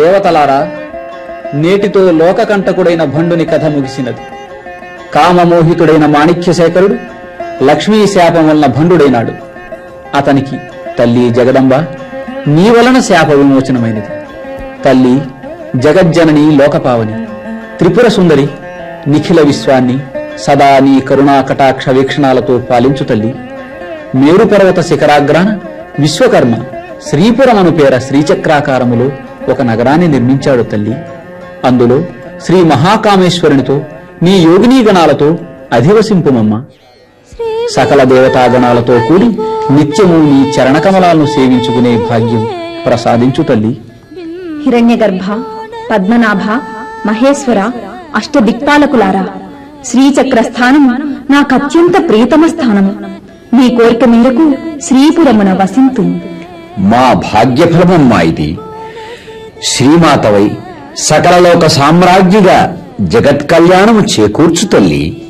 దేవతలారా నేటితో లోకకంటకుడైన భండుని కథ ముగిసినది కామమోహితుడైన మాణిక్యశేఖరుడు లక్ష్మీ శాపం వలన భండుడైనాడు అతనికి తల్లి జగదంబ నీ వలన శాప విమోచనమైనది తల్లి జగజ్జనని లోకపావని త్రిపుర సుందరి నిఖిల విశ్వాన్ని సదా నీ కరుణా కటాక్ష వీక్షణాలతో పాలించు తల్లి మేరుపర్వత శిఖరాగ్రాన విశ్వకర్మ శ్రీపురమను పేర శ్రీచక్రాకారములో ఒక నగరాన్ని నిర్మించాడు తల్లి అందులో శ్రీ మహాకామేశ్వరునితో నీ యోగినీ గణాలతో అధివసింపుమమ్మ సకల దేవతాగణాలతో కూడి నిత్యము నీ చరణకమలాలను సేవించుకునే భాగ్యం ప్రసాదించు తల్లి హిరణ్యగర్భ పద్మనాభ మహేశ్వర అష్టదిక్పాలకులారా శ్రీచక్ర స్థానం నాకత్యంత ప్రియతమ స్థానము మీ కోరిక మేరకు శ్రీపురమున వసింతు మా భాగ్యఫలమమ్మా ఇది శ్రీమాతవై సకలలోక సామ్రాజ్ఞిగా జగత్ కళ్యాణము చేకూర్చు తల్లి